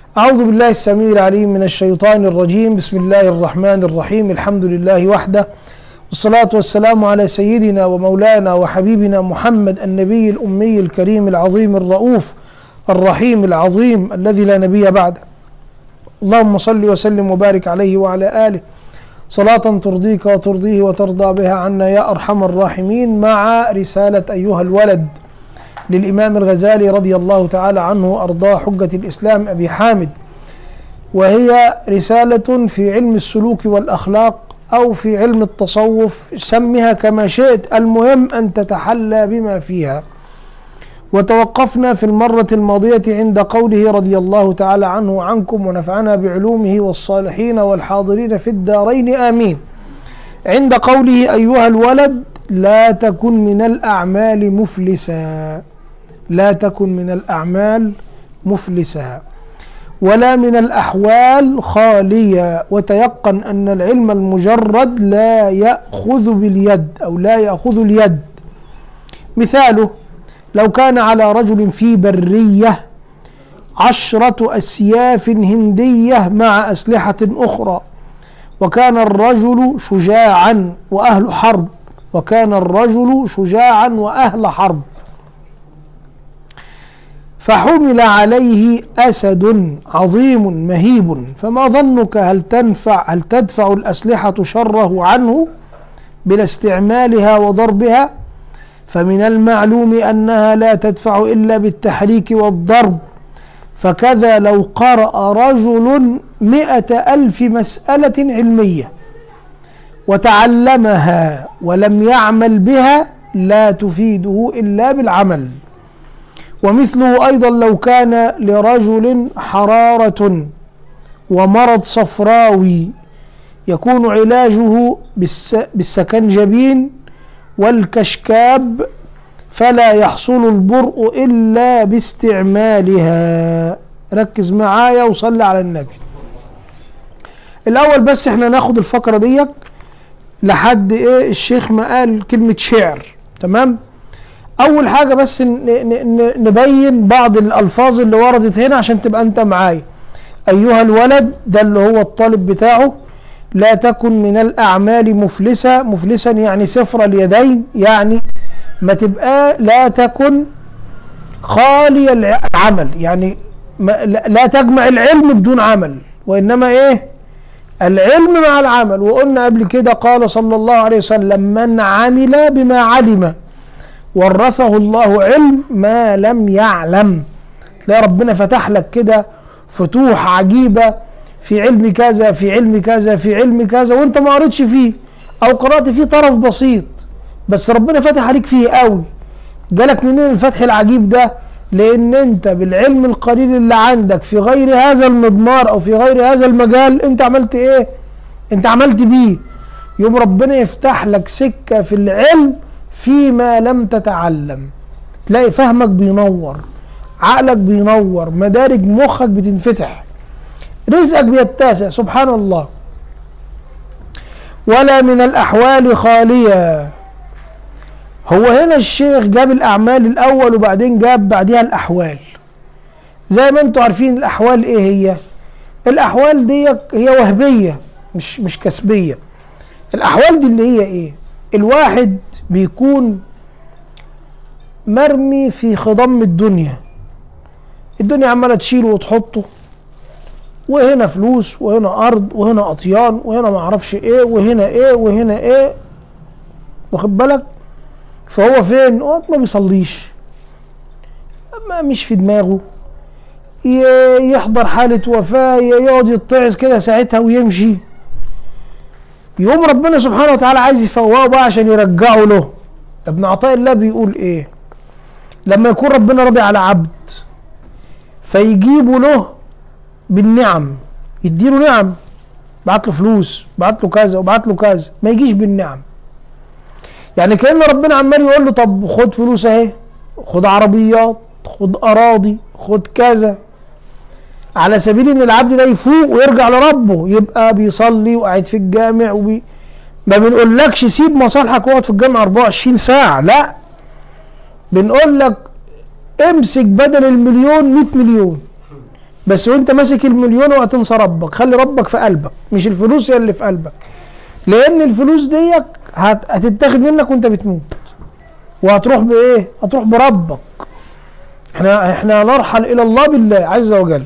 أعوذ بالله السميع العليم من الشيطان الرجيم بسم الله الرحمن الرحيم الحمد لله وحده والصلاة والسلام على سيدنا ومولانا وحبيبنا محمد النبي الأمي الكريم العظيم الرؤوف الرحيم العظيم الذي لا نبي بعده اللهم صل وسلم وبارك عليه وعلى آله صلاة ترضيك وترضيه وترضى بها عنا يا أرحم الراحمين مع رسالة أيها الولد للإمام الغزالي رضي الله تعالى عنه وأرضاه حجة الإسلام أبي حامد وهي رسالة في علم السلوك والأخلاق أو في علم التصوف سمها كما شئت المهم أن تتحلى بما فيها وتوقفنا في المرة الماضية عند قوله رضي الله تعالى عنه وعنكم ونفعنا بعلومه والصالحين والحاضرين في الدارين آمين عند قوله أيها الولد لا تكن من الأعمال مفلسا لا تكن من الأعمال مفلسا ولا من الأحوال خاليا وتيقن أن العلم المجرد لا يأخذ باليد أو لا يأخذ اليد مثاله لو كان على رجل في برية عشرة أسياف هندية مع أسلحة أخرى وكان الرجل شجاعا وأهل حرب وكان الرجل شجاعا وأهل حرب فحمل عليه أسد عظيم مهيب فما ظنك هل تنفع هل تدفع الأسلحة شره عنه بلا استعمالها وضربها فمن المعلوم أنها لا تدفع إلا بالتحريك والضرب فكذا لو قرأ رجل مئة ألف مسألة علمية وتعلمها ولم يعمل بها لا تفيده إلا بالعمل ومثله أيضا لو كان لرجل حرارة ومرض صفراوي يكون علاجه بالسكنجبين والكشكاب فلا يحصل البرء إلا باستعمالها ركز معايا وصلي على النبي الأول بس احنا ناخد الفقرة ديت لحد ايه الشيخ ما قال كلمة شعر تمام اول حاجه بس نبين بعض الالفاظ اللي وردت هنا عشان تبقى انت معايا ايها الولد ده اللي هو الطالب بتاعه لا تكن من الاعمال مفلسه مفلسا يعني صفر اليدين يعني ما تبقى لا تكن خالي العمل يعني لا تجمع العلم بدون عمل وانما ايه العلم مع العمل وقلنا قبل كده قال صلى الله عليه وسلم من عمل بما علم ورثه الله علم ما لم يعلم تلاقي ربنا فتح لك كده فتوح عجيبة في علم كذا في علم كذا في علم كذا وانت ما قريتش فيه او قرأت فيه طرف بسيط بس ربنا فتح عليك فيه قوي جالك منين الفتح العجيب ده لان انت بالعلم القليل اللي عندك في غير هذا المضمار او في غير هذا المجال انت عملت ايه انت عملت بيه يوم ربنا يفتح لك سكة في العلم فيما لم تتعلم تلاقي فهمك بينور عقلك بينور مدارج مخك بتنفتح رزقك بيتسع سبحان الله ولا من الأحوال خالية هو هنا الشيخ جاب الأعمال الأول وبعدين جاب بعدها الأحوال زي ما انتم عارفين الأحوال إيه هي الأحوال دي هي وهبية مش مش كسبية الأحوال دي اللي هي إيه الواحد بيكون مرمي في خضم الدنيا الدنيا عماله تشيله وتحطه وهنا فلوس وهنا ارض وهنا اطيان وهنا ما اعرفش ايه وهنا ايه وهنا ايه واخد بالك فهو فين هو ما بيصليش ما مش في دماغه يحضر حالة وفاة يقعد يتعظ كده ساعتها ويمشي يقوم ربنا سبحانه وتعالى عايز يفوقه بقى عشان يرجعه له ابن عطاء الله بيقول ايه لما يكون ربنا راضي على عبد فيجيبوا له بالنعم يديله نعم بعت له فلوس بعت له كذا وبعت له كذا ما يجيش بالنعم يعني كأن ربنا عمال يقول له طب خد فلوس اهي خد عربيات خد اراضي خد كذا على سبيل ان العبد ده يفوق ويرجع لربه يبقى بيصلي وقاعد في الجامع وبي ما بنقولكش سيب مصالحك واقعد في الجامع 24 ساعة لا بنقول لك امسك بدل المليون 100 مليون بس وانت ماسك المليون وهتنسى ربك خلي ربك في قلبك مش الفلوس هي اللي في قلبك لان الفلوس ديك هت- هتتاخد منك وانت بتموت وهتروح بايه هتروح بربك احنا احنا نرحل الى الله بالله عز وجل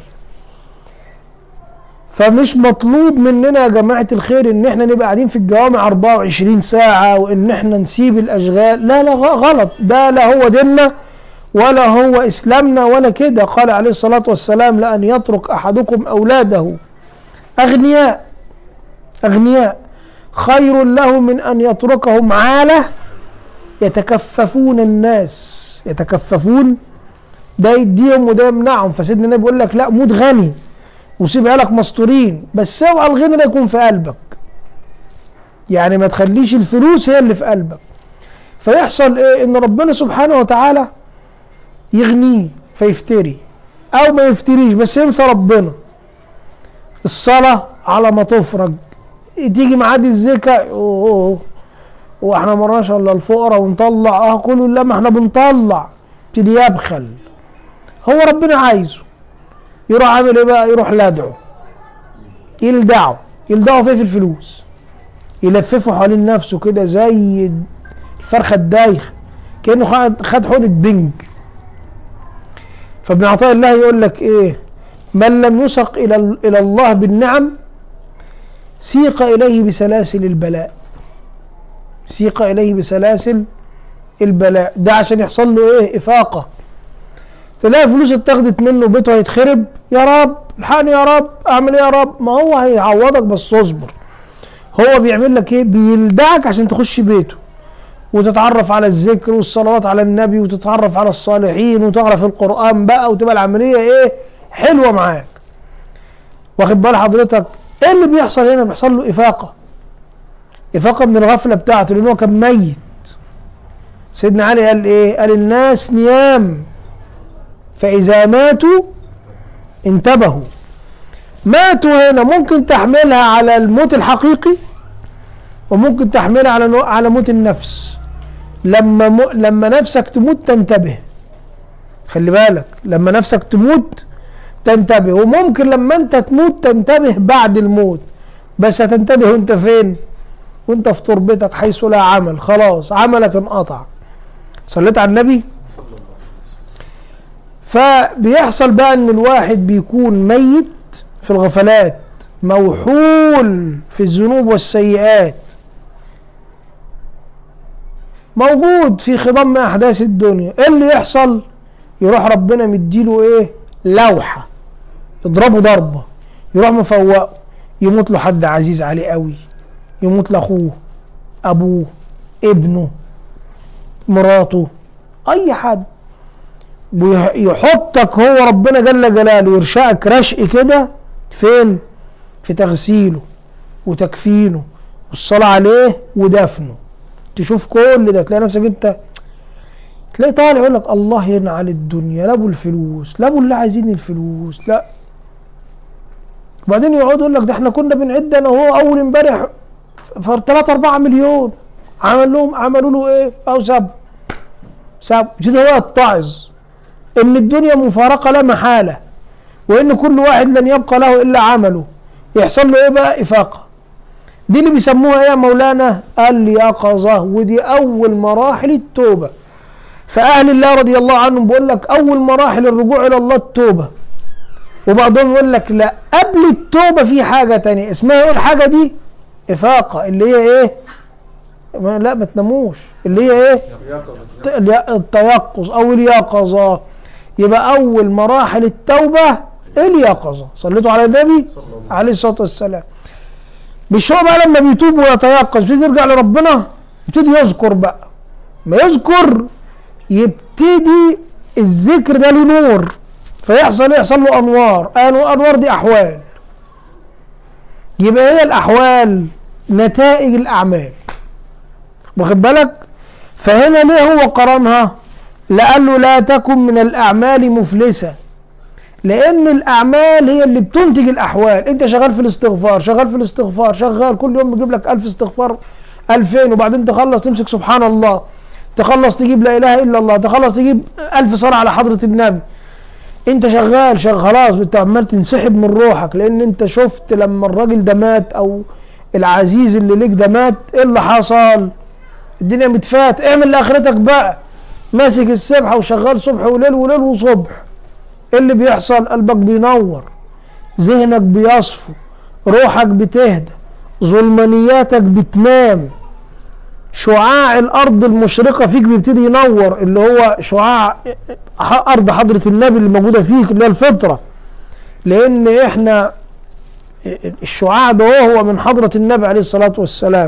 فمش مطلوب مننا يا جماعة الخير ان احنا نبقى قاعدين في الجوامع 24 ساعة وان احنا نسيب الاشغال لا لا غ- غلط ده لا هو ديننا ولا هو اسلامنا ولا كده قال عليه الصلاة والسلام لأن يترك احدكم اولاده اغنياء اغنياء خير له من ان يتركهم عالة يتكففون الناس يتكففون ده يديهم وده يمنعهم فسيدنا النبي بيقول لك لا موت غني وسيب عيالك مستورين بس اوعى الغنى ده يكون في قلبك يعني ما تخليش الفلوس هي اللي في قلبك فيحصل ايه ان ربنا سبحانه وتعالى يغنيه فيفتري او ما يفتريش بس ينسى ربنا الصلاة على ما تفرج تيجي معاد الزكاة أوه أوه. واحنا مرناش الا الفقراء ونطلع اه كله لا ما احنا بنطلع يبتدي يبخل هو ربنا عايزه يروح عامل ايه بقى يروح لدعه يلدعه يلدعه فيه في الفلوس يلففه حوالين نفسه كده زي الفرخه الدايخه كانه خد خد حقنه بنج فابن عطاء الله يقول لك ايه من لم يسق الى الى الله بالنعم سيق اليه بسلاسل البلاء سيق اليه بسلاسل البلاء ده عشان يحصل له ايه افاقه تلاقي فلوس اتاخدت منه بيته هيتخرب يا رب الحقني يا رب اعمل ايه يا رب ما هو هيعوضك بس اصبر هو بيعمل لك ايه بيلدعك عشان تخش بيته وتتعرف على الذكر والصلوات على النبي وتتعرف على الصالحين وتعرف القرآن بقى وتبقى العملية ايه حلوة معاك واخد بال حضرتك ايه اللي بيحصل هنا بيحصل له افاقة افاقة من الغفلة بتاعته لان هو كان ميت سيدنا علي قال ايه قال الناس نيام فإذا ماتوا انتبهوا ماتوا هنا ممكن تحملها على الموت الحقيقي وممكن تحملها على نوع على موت النفس لما م... لما نفسك تموت تنتبه خلي بالك لما نفسك تموت تنتبه وممكن لما انت تموت تنتبه بعد الموت بس هتنتبه وانت فين وانت في تربتك حيث لا عمل خلاص عملك انقطع صليت على النبي فبيحصل بقى ان الواحد بيكون ميت في الغفلات موحول في الذنوب والسيئات موجود في خضم احداث الدنيا ايه اللي يحصل يروح ربنا مديله ايه لوحه يضربه ضربه يروح مفوقه يموت له حد عزيز عليه قوي يموت لاخوه ابوه ابنه مراته اي حد ويحطك هو ربنا جل جلاله يرشقك رشق كده فين في تغسيله وتكفينه والصلاة عليه ودفنه تشوف كل ده تلاقي نفسك انت تلاقي طالع يقول لك الله ينعل الدنيا لا ابو الفلوس لا ابو اللي عايزين الفلوس لا وبعدين يقعد يقول لك ده احنا كنا بنعد انا وهو اول امبارح ف 3 4 مليون عمل لهم عملوا له ايه؟ او ساب ساب كده هو يتعظ ان الدنيا مفارقه لا محاله وان كل واحد لن يبقى له الا عمله يحصل له ايه بقى افاقه دي اللي بيسموها ايه يا مولانا اليقظه ودي اول مراحل التوبه فاهل الله رضي الله عنهم بيقول لك اول مراحل الرجوع الى الله التوبه وبعضهم يقول لك لا قبل التوبه في حاجه تانية اسمها ايه الحاجه دي افاقه اللي هي ايه ما لا ما تناموش اللي هي ايه التيقظ او اليقظه يبقى اول مراحل التوبه اليقظه صليتوا على النبي عليه الصلاه والسلام مش هو بقى لما بيتوب ويتيقظ يبتدي يرجع لربنا يبتدي يذكر بقى ما يذكر يبتدي الذكر ده له نور فيحصل يحصل له انوار انوار دي احوال يبقى هي الاحوال نتائج الاعمال واخد بالك فهنا ليه هو قرنها لقال له لا تكن من الاعمال مفلسه لان الاعمال هي اللي بتنتج الاحوال انت شغال في الاستغفار شغال في الاستغفار شغال كل يوم بيجيب لك 1000 استغفار 2000 وبعدين تخلص تمسك سبحان الله تخلص تجيب لا اله الا الله تخلص تجيب 1000 صلاه على حضره النبي انت شغال شغال خلاص انت عمال تنسحب من روحك لان انت شفت لما الراجل ده مات او العزيز اللي ليك ده مات ايه اللي حصل الدنيا متفات اعمل لاخرتك بقى ماسك السبحه وشغال صبح وليل وليل وصبح ايه اللي بيحصل قلبك بينور ذهنك بيصفو روحك بتهدى ظلمانياتك بتنام شعاع الارض المشرقه فيك بيبتدي ينور اللي هو شعاع ارض حضره النبي اللي موجوده فيك اللي هي الفطره لان احنا الشعاع ده هو من حضره النبي عليه الصلاه والسلام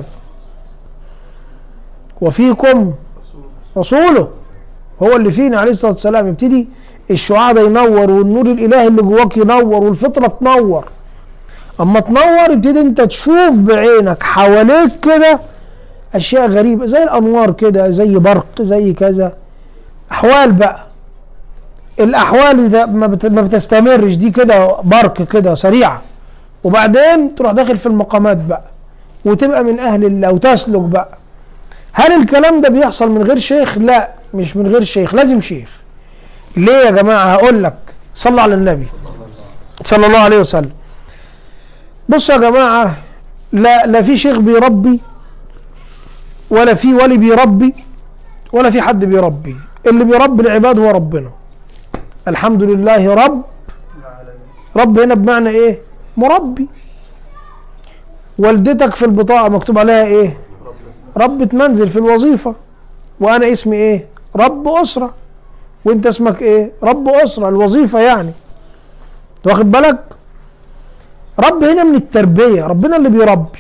وفيكم رسوله هو اللي فينا عليه الصلاه والسلام يبتدي الشعاع ده ينور والنور الالهي اللي جواك ينور والفطره تنور اما تنور يبتدي انت تشوف بعينك حواليك كده اشياء غريبه زي الانوار كده زي برق زي كذا احوال بقى الاحوال ده ما بتستمرش دي كده برق كده سريعه وبعدين تروح داخل في المقامات بقى وتبقى من اهل الله وتسلك بقى هل الكلام ده بيحصل من غير شيخ لا مش من غير شيخ لازم شيخ ليه يا جماعه هقول لك صلوا على النبي صلى الله عليه وسلم بصوا يا جماعه لا لا في شيخ بيربي ولا في ولي بيربي ولا في حد بيربي اللي بيربي العباد هو ربنا الحمد لله رب رب هنا بمعنى ايه مربي والدتك في البطاقة مكتوب عليها ايه ربة منزل في الوظيفة وانا اسمي ايه رب اسرة وانت اسمك ايه رب اسرة الوظيفة يعني واخد بالك رب هنا من التربية ربنا اللي بيربي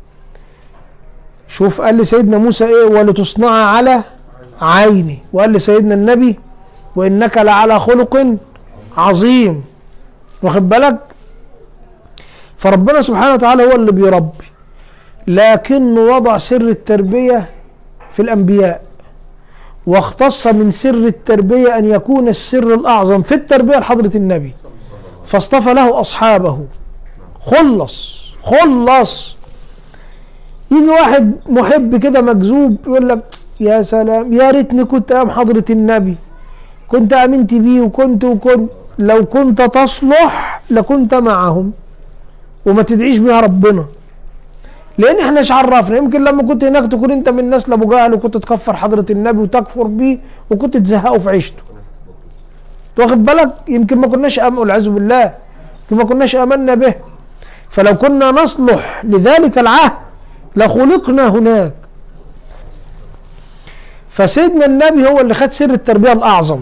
شوف قال لسيدنا موسى ايه ولتصنع على عيني وقال لسيدنا النبي وانك لعلى خلق عظيم واخد بالك فربنا سبحانه وتعالى هو اللي بيربي لكنه وضع سر التربية في الأنبياء واختص من سر التربية أن يكون السر الأعظم في التربية لحضرة النبي فاصطفى له أصحابه خلص خلص يجي واحد محب كده مجذوب يقول لك يا سلام يا ريتني كنت أيام حضرة النبي كنت آمنت بيه وكنت وكنت لو كنت تصلح لكنت معهم وما تدعيش بها ربنا لان احنا ايش عرفنا يمكن لما كنت هناك تكون انت من نسل ابو جهل وكنت تكفر حضره النبي وتكفر بيه وكنت تزهقه في عيشته واخد بالك يمكن ما كناش امن والعياذ بالله يمكن ما كناش امنا به فلو كنا نصلح لذلك العهد لخلقنا هناك فسيدنا النبي هو اللي خد سر التربيه الاعظم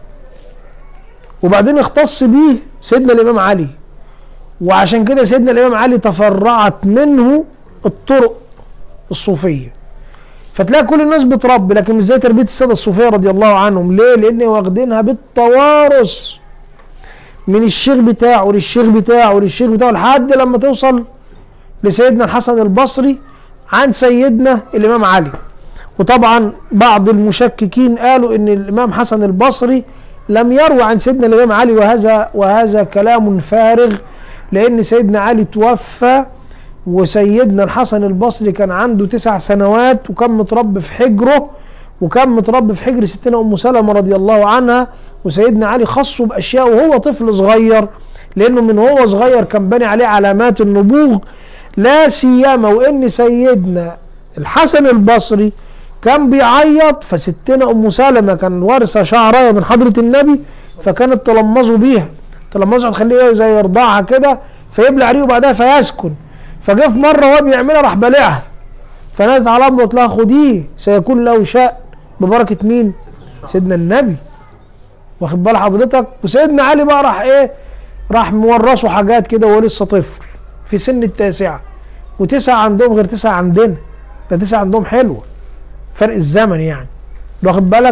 وبعدين اختص بيه سيدنا الامام علي وعشان كده سيدنا الامام علي تفرعت منه الطرق الصوفيه فتلاقي كل الناس بتربي لكن مش زي تربيه الساده الصوفيه رضي الله عنهم ليه؟ لان واخدينها بالتوارث من الشيخ بتاعه للشيخ بتاعه للشيخ بتاعه لحد لما توصل لسيدنا الحسن البصري عن سيدنا الامام علي وطبعا بعض المشككين قالوا ان الامام حسن البصري لم يروى عن سيدنا الامام علي وهذا وهذا كلام فارغ لان سيدنا علي توفى وسيدنا الحسن البصري كان عنده تسع سنوات وكان متربي في حجره وكان متربي في حجر ستنا ام سلمه رضي الله عنها وسيدنا علي خصه باشياء وهو طفل صغير لانه من هو صغير كان بني عليه علامات النبوغ لا سيما وان سيدنا الحسن البصري كان بيعيط فستنا ام سلمه كان وارثه شعريه من حضره النبي فكانت تلمظه بيها تلمظه تخليه زي يرضعها كده فيبلع ريقه بعدها فيسكن فجه في مره وهو بيعملها راح بلعها فنادت على امه قالت لها خديه سيكون له شاء ببركه مين؟ سيدنا النبي واخد بال حضرتك وسيدنا علي بقى راح ايه؟ راح مورثه حاجات كده وهو لسه طفل في سن التاسعه وتسعه عندهم غير تسعه عندنا ده تسعه عندهم حلوه فرق الزمن يعني واخد بالك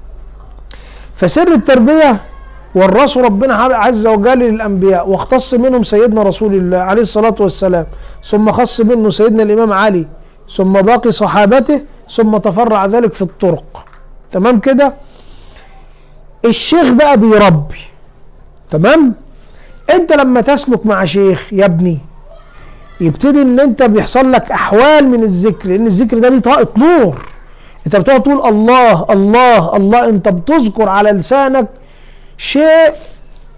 فسر التربيه ورثوا ربنا عز وجل للانبياء واختص منهم سيدنا رسول الله عليه الصلاه والسلام ثم خص منه سيدنا الامام علي ثم باقي صحابته ثم تفرع ذلك في الطرق تمام كده الشيخ بقى بيربي تمام انت لما تسلك مع شيخ يا ابني يبتدي ان انت بيحصل لك احوال من الذكر لان الذكر ده ليه طاقه نور انت بتقعد تقول الله الله الله انت بتذكر على لسانك شيء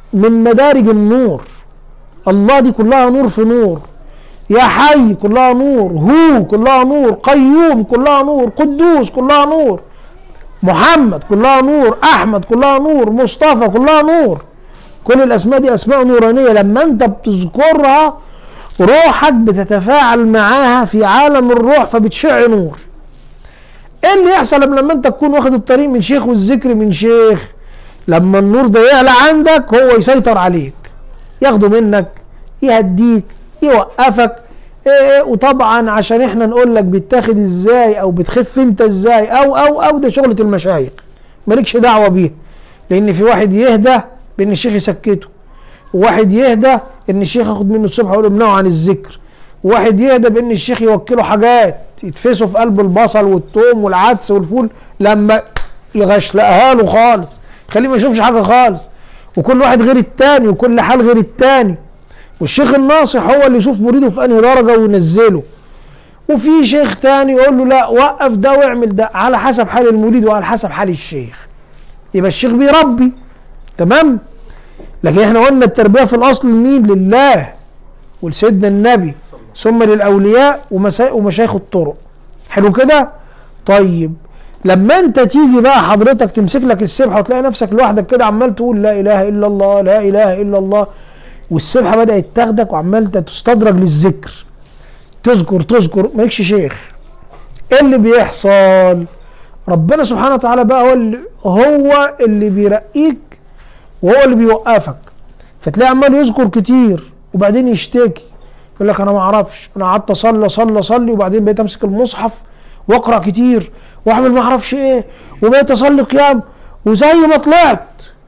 من مدارج النور الله دي كلها نور في نور يا حي كلها نور هو كلها نور قيوم كلها نور قدوس كلها نور محمد كلها نور احمد كلها نور مصطفى كلها نور كل الاسماء دي اسماء نورانيه لما انت بتذكرها روحك بتتفاعل معاها في عالم الروح فبتشع نور ايه اللي يحصل لما انت تكون واخد الطريق من شيخ والذكر من شيخ لما النور ده يعلى عندك هو يسيطر عليك ياخده منك يهديك يوقفك إيه وطبعا عشان احنا نقول لك بيتاخد ازاي او بتخف انت ازاي او او او ده شغله المشايخ مالكش دعوه بيها لان في واحد يهدى بان الشيخ يسكته وواحد يهدى ان الشيخ ياخد منه الصبح ويقول يمنعه عن الذكر وواحد يهدى بان الشيخ يوكله حاجات يتفسوا في قلب البصل والثوم والعدس والفول لما يغشلقها له خالص خليه ما يشوفش حاجه خالص وكل واحد غير التاني وكل حال غير التاني والشيخ الناصح هو اللي يشوف مريده في انهي درجه وينزله وفي شيخ تاني يقول له لا وقف ده واعمل ده على حسب حال المريد وعلى حسب حال الشيخ يبقى الشيخ بيربي تمام لكن احنا قلنا التربيه في الاصل لمين لله ولسيدنا النبي ثم للاولياء ومشايخ الطرق حلو كده طيب لما انت تيجي بقى حضرتك تمسك لك السبحه وتلاقي نفسك لوحدك كده عمال تقول لا اله الا الله لا اله الا الله والسبحه بدات تاخدك وعمال تستدرج للذكر تذكر تذكر مالكش شيخ ايه اللي بيحصل ربنا سبحانه وتعالى بقى هو اللي هو اللي بيرقيك وهو اللي بيوقفك فتلاقي عمال يذكر كتير وبعدين يشتكي يقول لك انا ما اعرفش انا قعدت اصلي اصلي اصلي وبعدين بقيت امسك المصحف واقرا كتير واعمل ما اعرفش ايه وبقيت اصلي قيام وزي ما طلعت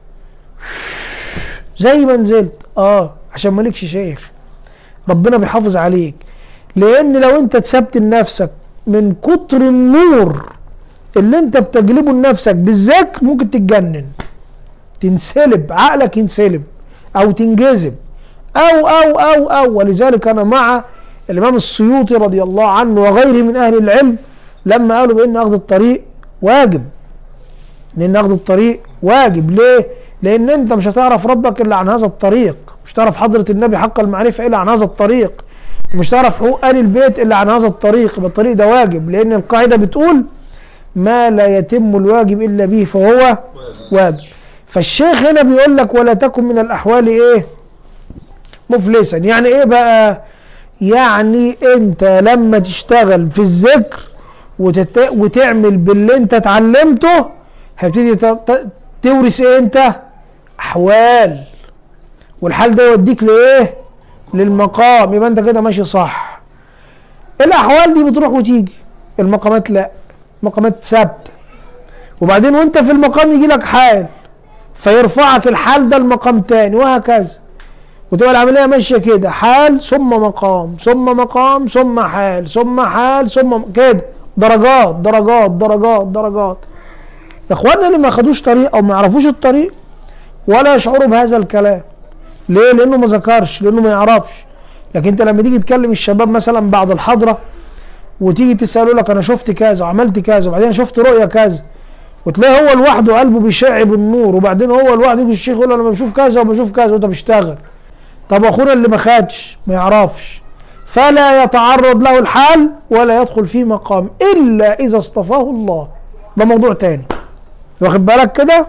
زي ما نزلت اه عشان مالكش شيخ ربنا بيحافظ عليك لان لو انت تثبت لنفسك من كتر النور اللي انت بتجلبه لنفسك بالذكر ممكن تتجنن تنسلب عقلك ينسلب او تنجذب او او او او ولذلك انا مع الامام السيوطي رضي الله عنه وغيره من اهل العلم لما قالوا بان اخذ الطريق واجب لان اخذ الطريق واجب ليه لان انت مش هتعرف ربك الا عن هذا الطريق مش هتعرف حضره النبي حق المعرفه الا عن هذا الطريق ومش هتعرف حقوق ال البيت الا عن هذا الطريق يبقى الطريق ده واجب لان القاعده بتقول ما لا يتم الواجب الا به فهو واجب فالشيخ هنا بيقول لك ولا تكن من الاحوال ايه مفلسا يعني ايه بقى يعني انت لما تشتغل في الذكر وتت... وتعمل باللي انت اتعلمته هتبتدي ت... تورث ايه انت احوال والحال ده يوديك لايه للمقام يبقى انت كده ماشي صح الاحوال دي بتروح وتيجي المقامات لا مقامات ثابته وبعدين وانت في المقام يجي لك حال فيرفعك الحال ده لمقام تاني وهكذا وتبقى العمليه ماشيه كده حال ثم مقام ثم مقام ثم حال ثم حال ثم كده درجات درجات درجات درجات اخواننا اللي ما خدوش طريق او ما يعرفوش الطريق ولا يشعروا بهذا الكلام ليه لانه ما ذكرش لانه ما يعرفش لكن انت لما تيجي تكلم الشباب مثلا بعد الحضره وتيجي تساله لك انا شفت كذا وعملت كذا وبعدين شفت رؤيه كذا وتلاقي هو لوحده قلبه بيشع بالنور وبعدين هو لوحده يجي الشيخ يقول له انا بشوف كذا وبشوف كذا وانت بتشتغل طب اخونا اللي ما خدش ما يعرفش فلا يتعرض له الحال ولا يدخل في مقام الا اذا اصطفاه الله ده موضوع تاني واخد بالك كده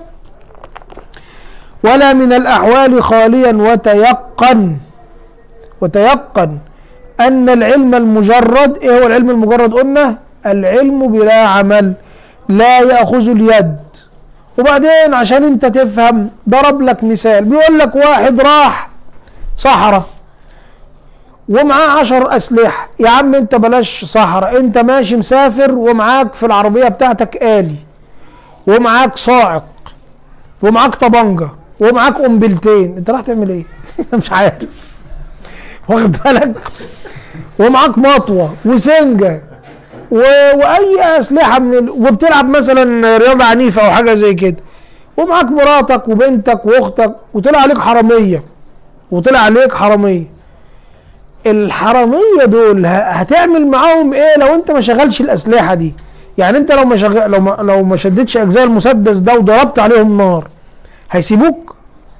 ولا من الاحوال خاليا وتيقن وتيقن ان العلم المجرد ايه هو العلم المجرد قلنا العلم بلا عمل لا ياخذ اليد وبعدين عشان انت تفهم ضرب لك مثال بيقول لك واحد راح صحراء ومعاه عشر أسلحة يا عم أنت بلاش صحراء أنت ماشي مسافر ومعاك في العربية بتاعتك آلي ومعاك صاعق ومعاك طبنجة ومعاك قنبلتين أنت راح تعمل إيه؟ مش عارف واخد بالك ومعاك مطوة وسنجة و... وأي أسلحة من ال... وبتلعب مثلا رياضة عنيفة أو حاجة زي كده ومعاك مراتك وبنتك وأختك وطلع عليك حرامية وطلع عليك حراميه الحراميه دول هتعمل معاهم ايه لو انت ما شغلش الاسلحه دي يعني انت لو ما شغل لو ما لو ما شدتش اجزاء المسدس ده وضربت عليهم نار هيسيبوك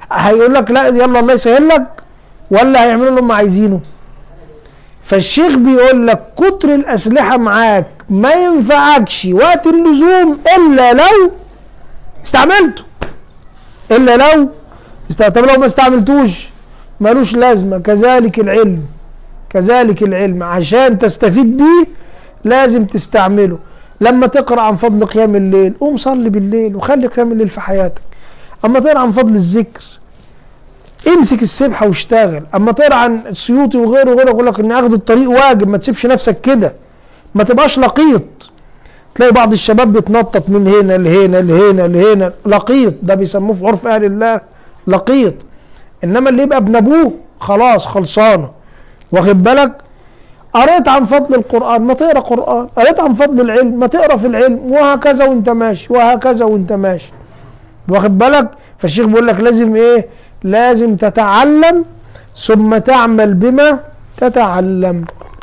هيقول لك لا يلا الله يسهل لك ولا هيعملوا اللي هم عايزينه فالشيخ بيقول لك كتر الاسلحه معاك ما ينفعكش وقت اللزوم الا لو استعملته الا لو است- طب لو ما استعملتوش ملوش لازمه كذلك العلم كذلك العلم عشان تستفيد بيه لازم تستعمله لما تقرا عن فضل قيام الليل قوم صلي بالليل وخلي قيام الليل في حياتك اما تقرا عن فضل الذكر امسك السبحه واشتغل اما تقرا عن السيوطي وغيره وغيره يقول لك ان اخذ الطريق واجب ما تسيبش نفسك كده ما تبقاش لقيط تلاقي بعض الشباب بيتنطط من هنا لهنا لهنا لهنا لقيط ده بيسموه في عرف اهل الله لقيط انما اللي يبقى ابن ابوه خلاص خلصانه واخد بالك قريت عن فضل القرآن ما تقرا قرآن قريت عن فضل العلم ما تقرا في العلم وهكذا وانت ماشي وهكذا وانت ماشي واخد بالك فالشيخ بيقول لك لازم ايه لازم تتعلم ثم تعمل بما تتعلم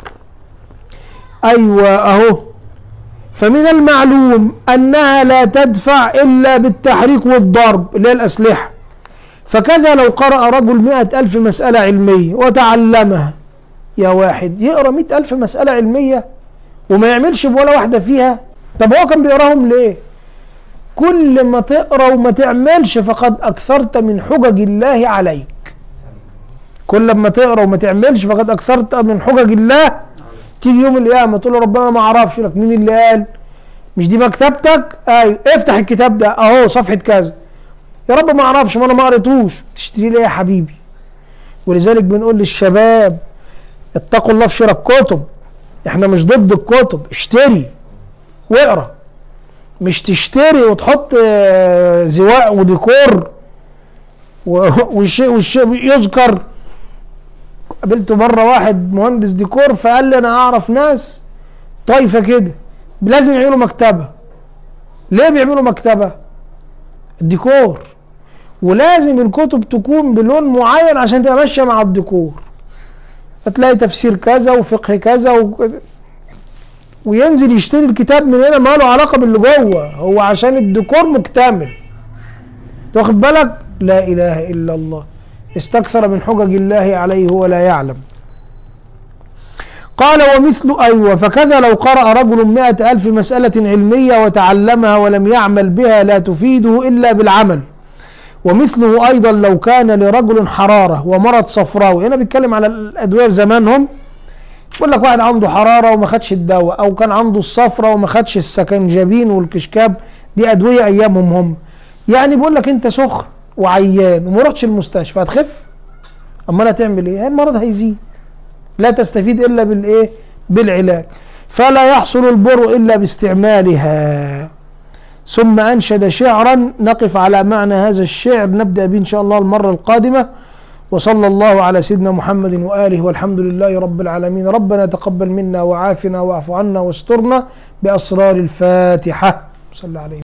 ايوه اهو فمن المعلوم انها لا تدفع الا بالتحريك والضرب اللي هي الاسلحه فكذا لو قرأ رجل مئة ألف مسألة علمية وتعلمها يا واحد يقرأ مئة ألف مسألة علمية وما يعملش بولا واحدة فيها طب هو كان بيقراهم ليه كل ما تقرأ وما تعملش فقد أكثرت من حجج الله عليك كل ما تقرأ وما تعملش فقد أكثرت من حجج الله تيجي يوم القيامة تقول له ربنا ما أعرفش لك مين اللي قال مش دي مكتبتك ايوه افتح الكتاب ده اهو صفحة كذا يا رب ما اعرفش ما انا ما قريتوش تشتري ليه يا حبيبي ولذلك بنقول للشباب اتقوا الله في شراء الكتب احنا مش ضد الكتب اشتري واقرا مش تشتري وتحط آه، زواق وديكور و- والشيء والشيء يذكر قابلت مره واحد مهندس ديكور فقال لي انا اعرف ناس طايفه كده لازم يعملوا مكتبه ليه بيعملوا مكتبه الديكور ولازم الكتب تكون بلون معين عشان تبقى ماشيه مع الديكور هتلاقي تفسير كذا وفقه كذا وكذا وينزل يشتري الكتاب من هنا ما له علاقه باللي جوه هو عشان الديكور مكتمل واخد بالك لا اله الا الله استكثر من حجج الله عليه ولا يعلم قال ومثل أيوة فكذا لو قرأ رجل مئة ألف مسألة علمية وتعلمها ولم يعمل بها لا تفيده إلا بالعمل ومثله أيضا لو كان لرجل حرارة ومرض صفراوي هنا بيتكلم على الأدوية في زمانهم يقول لك واحد عنده حرارة وما خدش الدواء أو كان عنده الصفرة وما خدش السكنجبين والكشكاب دي أدوية أيامهم هم يعني بيقول لك أنت سخن وعيان وما رحتش المستشفى هتخف أمال هتعمل إيه؟ المرض هيزيد لا تستفيد الا بالايه بالعلاج فلا يحصل البر الا باستعمالها ثم انشد شعرا نقف على معنى هذا الشعر نبدا به ان شاء الله المره القادمه وصلى الله على سيدنا محمد واله والحمد لله رب العالمين ربنا تقبل منا وعافنا واعف عنا واسترنا باسرار الفاتحه صلى عليه